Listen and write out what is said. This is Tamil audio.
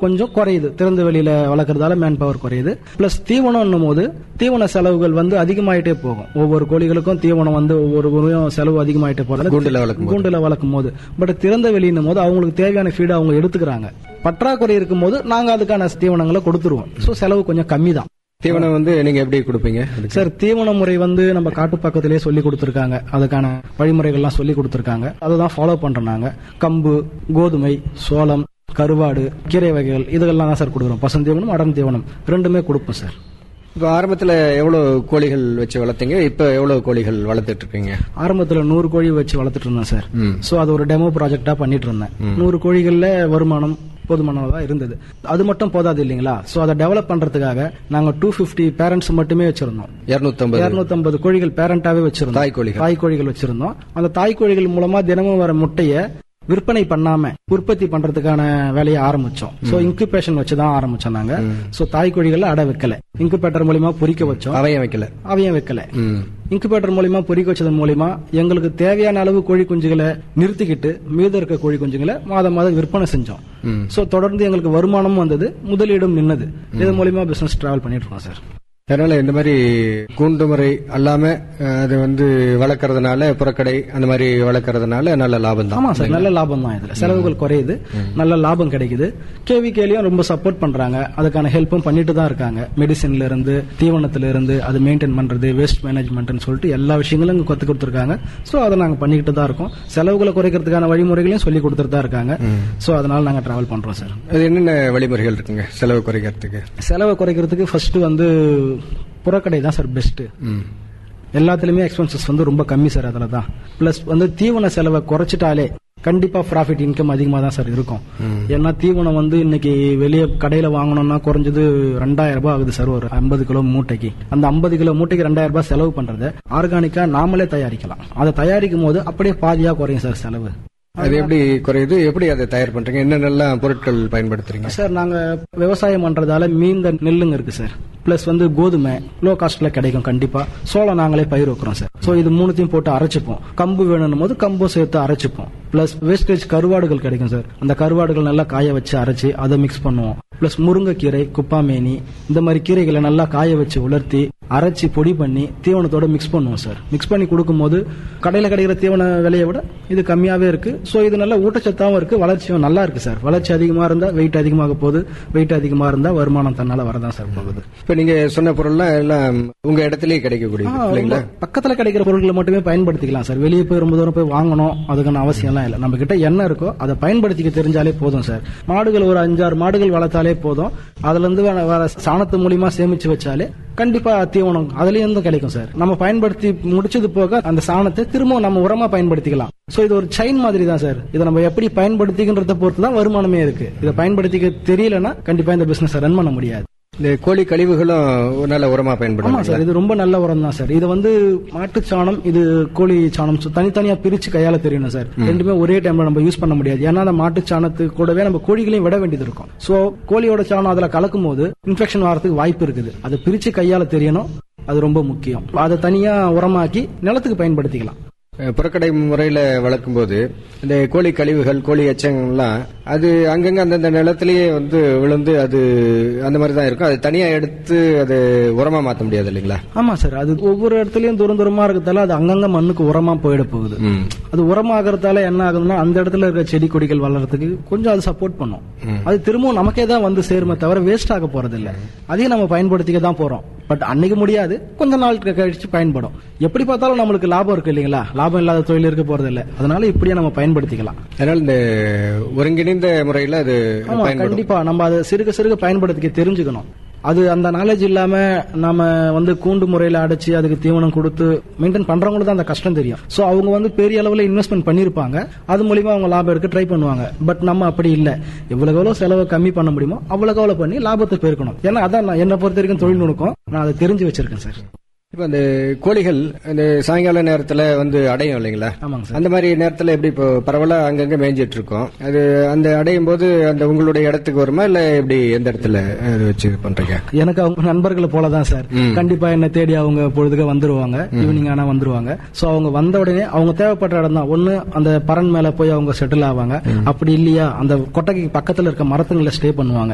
கொஞ்சம் குறையுது திறந்த வெளியில வளர்க்கறதால மேன் பவர் குறையுது பிளஸ் தீவனம் போது தீவன செலவுகள் வந்து அதிகமாயிட்டே போகும் ஒவ்வொரு கோழிகளுக்கும் தீவனம் வந்து ஒவ்வொரு முறையும் செலவு அதிகமாயிட்டே போறது கூண்டுல வளர்க்கும் போது. கூண்டுல வளர்க்கும் போது பட் திறந்த வெளியினும் போது அவங்களுக்கு தேவையான ஃபீட் அவங்க எடுத்துக்கிறாங்க பற்றாக்குறை இருக்கும் போது நாங்க அதுக்கான தீவனங்களை கொடுத்துருவோம் சோ செலவு கொஞ்சம் கம்மி தான் தீவனம் வந்து நீங்க எப்படி கொடுப்பீங்க அதுக்கு? சார் தீவன முறை வந்து நம்ம காட்டு பக்கத்திலேயே சொல்லி கொடுத்துருக்காங்க அதுக்கான வழிமுறைகள்லாம் சொல்லி கொடுத்துருக்காங்க அதுதான் ஃபாலோ பண்றோம் நாங்க கம்பு கோதுமை சோளம் கருவாடு கீரை வகைகள் இதெல்லாம் தான் சார் கொடுக்குறோம் பசுந்தீவனம் அடம் தீவனம் ரெண்டுமே கொடுப்போம் சார் இப்ப ஆரம்பத்துல எவ்வளவு கோழிகள் வச்சு வளர்த்தீங்க இப்ப எவ்வளவு கோழிகள் வளர்த்துட்டு இருக்கீங்க ஆரம்பத்துல நூறு கோழி வச்சு வளர்த்துட்டு இருந்தேன் சார் ம். சோ அது ஒரு டெமோ ப்ராஜெக்டா பண்ணிட்டு இருந்தேன் நூறு கோழிகள்ல வருமானம் போதுமானதா இருந்தது அது மட்டும் போதாது இல்லைங்களா சோ அதை டெவலப் பண்றதுக்காக நாங்க டூ பிப்டி பேரண்ட்ஸ் மட்டுமே வச்சிருந்தோம் 250 இருநூத்தம்பது கோழிகள் பேரண்டாவே வச்சிருந்தோம் தாய் கோழிகள். தாய் கோழிகள் வச்சிருந்தோம் அந்த தாய் கோழிகள் மூலமா தினமும் வர முட்டைய விற்பனை பண்ணாம உற்பத்தி பண்றதுக்கான வேலையை ஆரம்பிச்சோம் சோ இன்குபேஷன் வச்சுதான் ஆரம்பிச்சோம் நாங்க சோ தாய் கோழிகளை அடை வைக்கல இன்குபேட்டர் மூலியமா பொறிக்க வச்சோம் அவையும் வைக்கல அவையும் வைக்கல ம். இன்குபேட்டர் மூலியமா பொறிக்க வச்சதன் மூலியமா எங்களுக்கு தேவையான அளவு கோழி குஞ்சுகளை நிறுத்திக்கிட்டு மீதம் இருக்க கோழி குஞ்சுகளை மாதம் மாதம் விற்பனை செஞ்சோம் ம். சோ தொடர்ந்து எங்களுக்கு வருமானமும் வந்தது முதலீடும் நின்னது இது மூலியமா பிசினஸ் டிராவல் பண்ணிட்டு இருக்கோம் சார் அதனால இந்த மாதிரி கூண்டு முறை அல்லாம அஹ், அது வந்து வளர்க்கறதுனால புறக்கடை அந்த மாதிரி வளர்க்கறதுனால நல்ல லாபம் தான் ஆமா சார் நல்ல லாபம் தான் இதுல செலவுகள் குறையுது நல்ல லாபம் கிடைக்குது கேவிகேலையும் ரொம்ப சப்போர்ட் பண்றாங்க அதுக்கான ஹெல்ப்பும் பண்ணிட்டு தான் இருக்காங்க மெடிசின்ல இருந்து தீவனத்துல இருந்து அது மெயின்டைன் பண்றது வேஸ்ட் மேனேஜ்மெண்ட்னு சொல்லிட்டு எல்லா விஷயங்களும் இங்க கத்து கொடுத்துருக்காங்க சோ அதை நாங்க பண்ணிக்கிட்டு தான் இருக்கோம் செலவுகளை குறைக்கிறதுக்கான வழிமுறைகளையும் சொல்லி கொடுத்துட்டு தான் இருக்காங்க சோ அதனால நாங்க டிராவல் பண்றோம் சார் அது என்னென்ன வழிமுறைகள் இருக்குங்க செலவு குறைக்கிறதுக்கு செலவை குறைக்கிறதுக்கு ஃபர்ஸ்ட் வந்து புறக்கடை தான் சார் பெஸ்ட் ம். எல்லாத்துலயுமே எக்ஸ்பென்சஸ் வந்து ரொம்ப கம்மி சார் அதுல தான் பிளஸ் வந்து தீவன செலவை குறைச்சிட்டாலே கண்டிப்பா ப்ராஃபிட் இன்கம் அதிகமா தான் சார் இருக்கும் ஏன்னா தீவனம் வந்து இன்னைக்கு வெளியே கடையில வாங்கணும்னா குறைஞ்சது ரெண்டாயிரம் ரூபாய் ஆகுது சார் ஒரு ஐம்பது கிலோ மூட்டைக்கு அந்த ஐம்பது கிலோ மூட்டைக்கு ரெண்டாயிரம் ரூபாய் செலவு பண்றதை ஆர்கானிக்கா நாமளே தயாரிக்கலாம் அதை தயாரிக்கும் போது அப்படியே பாதியா குறையும் சார் செலவு அது எப்படி குறையுது எப்படி அதை தயார் பண்றீங்க என்னென்னலாம் பொருட்கள் பயன்படுத்துறீங்க சார் நாங்க விவசாயம் பண்றதால மீந்த நெல்லுங்க இருக்கு சார் பிளஸ் வந்து கோதுமை லோ காஸ்ட்ல கிடைக்கும் கண்டிப்பா சோளம் நாங்களே பயிர் வைக்கிறோம் சார் சோ இது மூணுத்தையும் போட்டு அரைச்சுப்போம் கம்பு வேணும் போது கம்பும் சேர்த்து அரைச்சுப்போம் பிளஸ் வேஸ்டேஜ் கருவாடுகள் கிடைக்கும் சார் அந்த கருவாடுகள் நல்லா காய வச்சு அரைச்சு அதை மிக்ஸ் பண்ணுவோம் பிளஸ் முருங்கைக்கீரை குப்பாமேனி இந்த மாதிரி கீரைகளை நல்லா காய வச்சு உலர்த்தி அரைச்சி பொடி பண்ணி தீவனத்தோட மிக்ஸ் பண்ணுவோம் சார் மிக்ஸ் பண்ணி கொடுக்கும்போது கடையில கிடைக்கிற தீவன விலையை விட இது கம்மியாவே இருக்கு சோ இது நல்ல ஊட்டச்சத்தாவும் இருக்கு வளர்ச்சியும் நல்லா இருக்கு சார் வளர்ச்சி அதிகமா இருந்தா வெயிட் அதிகமாக போகுது வெயிட் அதிகமா இருந்தா வருமானம் தன்னால வரதான் சார் போகுது இப்ப நீங்க சொன்ன பொருள்லாம் எல்லாம் உங்க இடத்துலயே கிடைக்கக்கூடியது ஆ, இல்லைங்களா ரொம்ப பக்கத்துல கிடைக்கிற பொருட்களை மட்டுமே பயன்படுத்திக்கலாம் சார் வெளியே போய் ரொம்ப தூரம் போய் வாங்கணும் அதுக்கான அவசியம் எல்லாம் இல்ல நம்ம கிட்ட என்ன இருக்கோ அதை பயன்படுத்திக்க தெரிஞ்சாலே போதும் சார் மாடுகள் ஒரு அஞ்சாறு மாடுகள் வளர்த்தாலே போதும் அதுல இருந்து வர- வர சாணத்து மூலியமா சேமிச்சு வச்சாலே கண்டிப்பா தீவனம் அதுல இருந்து கிடைக்கும் சார் நம்ம பயன்படுத்தி முடிச்சது போக அந்த சாணத்தை திரும்பவும் நம்ம உரமா பயன்படுத்திக்கலாம் சோ இது ஒரு செயின் மாதிரி தான் சார் இதை நம்ம எப்படி பயன்படுத்திக்கின்றத பொறுத்து தான் வருமானமே இருக்கு இதை பயன்படுத்திக்க தெரியலன்னா கண்டிப்பா இந்த பிசினஸ் ரன் பண்ண முடியாது இந்த கோழி கழிவுகளும் ஒரு நல்ல உரமா ஆமா பயன்படும் சார் இது ரொம்ப நல்ல உரம் தான் சார் இது வந்து மாட்டு சாணம் இது கோழி சாணம் So, தனித்தனியா பிரிச்சு கையால தெரியணும் சார் ரெண்டுமே ஒரே டைம்ல நம்ம யூஸ் பண்ண முடியாது ஏன்னா அந்த மாட்டு சாணத்துக்கு கூடவே நம்ம கோழிகளையும் விட வேண்டியது இருக்கும் சோ கோழியோட சாணம் அதுல கலக்கும் போது இன்ஃபெக்ஷன் வரதுக்கு வாய்ப்பு இருக்குது அதை பிரிச்சு கையால தெரியணும் அது ரொம்ப முக்கியம் அதை தனியா உரமாக்கி நிலத்துக்கு பயன்படுத்திக்கலாம் அஹ், புறக்கடை முறையில வளர்க்கும் போது இந்த கோழி கழிவுகள் கோழி எச்சங்கள்லாம் அது அங்கங்க அந்தந்த நிலத்திலேயே வந்து விழுந்து அது அந்த மாதிரி தான் இருக்கும் அது தனியா எடுத்து அது உரமா மாத்த முடியாது இல்லைங்களா ஆமா சார் அது ஒவ்வொரு இடத்துலயும் தூரம் தூரமா இருக்கிறதால அது அங்கங்க மண்ணுக்கு உரமா போயிட போகுது ம். அது உரமாகறதால என்ன ஆகுதுன்னா அந்த இடத்துல இருக்க செடி கொடிகள் வளர்றதுக்கு கொஞ்சம் அது சப்போர்ட் பண்ணும் அது திரும்பவும் நமக்கே தான் வந்து சேருமே தவிர வேஸ்ட் ஆக போறது இல்ல அதையும் நம்ம பயன்படுத்திக்க தான் போறோம் பட் அன்னைக்கு முடியாது கொஞ்ச நாள் க- கழிச்சு பயன்படும் எப்படி பார்த்தாலும் நம்மளுக்கு லாபம் இருக்கு இல்லைங்களா லாபம் இல்லாத தொழில் இருக்க போறது இல்ல அதனால இப்படியே நம்ம பயன்படுத்திக்கலாம் அதனால இந்த ஒருங்கிணைந்த முறையில அது ஆமா பயன்படும் கண்டிப்பா நம்ம அதை சிறுக சிறுக பயன்படுத்திக்க தெரிஞ்சுக்கணும் அது அந்த நாலேஜ் இல்லாம நாம வந்து கூண்டு முறையில அடைச்சு அதுக்கு தீவனம் கொடுத்து மெயின்டைன் பண்றவங்களுக்கு தான் அந்த கஷ்டம் தெரியும் சோ அவங்க வந்து பெரிய அளவுல இன்வெஸ்ட்மெண்ட் பண்ணிருப்பாங்க அது மூலியமா அவங்க லாபம் எடுக்க ட்ரை பண்ணுவாங்க பட் நம்ம அப்படி இல்ல எவ்வளவு எவ்வளவு செலவை கம்மி பண்ண முடியுமோ அவ்வளவு எவ்வளவு பண்ணி லாபத்தை பெருக்கணும் ஏன்னா அதான் நான் என்னை பொறுத்த வரைக்கும் தொழில் நுணுக்கம் நான் அதை தெரிஞ்சு வச்சிருக்கேன் சார் இப்ப அந்த கோழிகள் இந்த சாயங்கால நேரத்துல வந்து அடையும் இல்லைங்களா ஆமாங்க சார் அந்த மாதிரி நேரத்துல எப்படி இப்போ பரவலா அங்கங்க மேய்ஞ்சிட்டு இருக்கோம் அது அந்த அடையும் போது அந்த உங்களுடைய இடத்துக்கு வருமா இல்ல எப்படி எந்த இடத்துல அது வச்சு இது பண்றீங்க எனக்கு அவங்க நண்பர்களை போலதான் சார் ம். கண்டிப்பா என்ன தேடி அவங்க பொழுதுக வந்துருவாங்க ஈவினிங் ஆனா வந்துருவாங்க சோ அவங்க வந்த உடனே அவங்க தேவைப்பட்ட இடம் தான் ஒண்ணு அந்த பரன் மேல போய் அவங்க செட்டில் ஆவாங்க அப்படி இல்லையா அந்த கொட்டைக்கு பக்கத்துல இருக்க மரத்துங்களை ஸ்டே பண்ணுவாங்க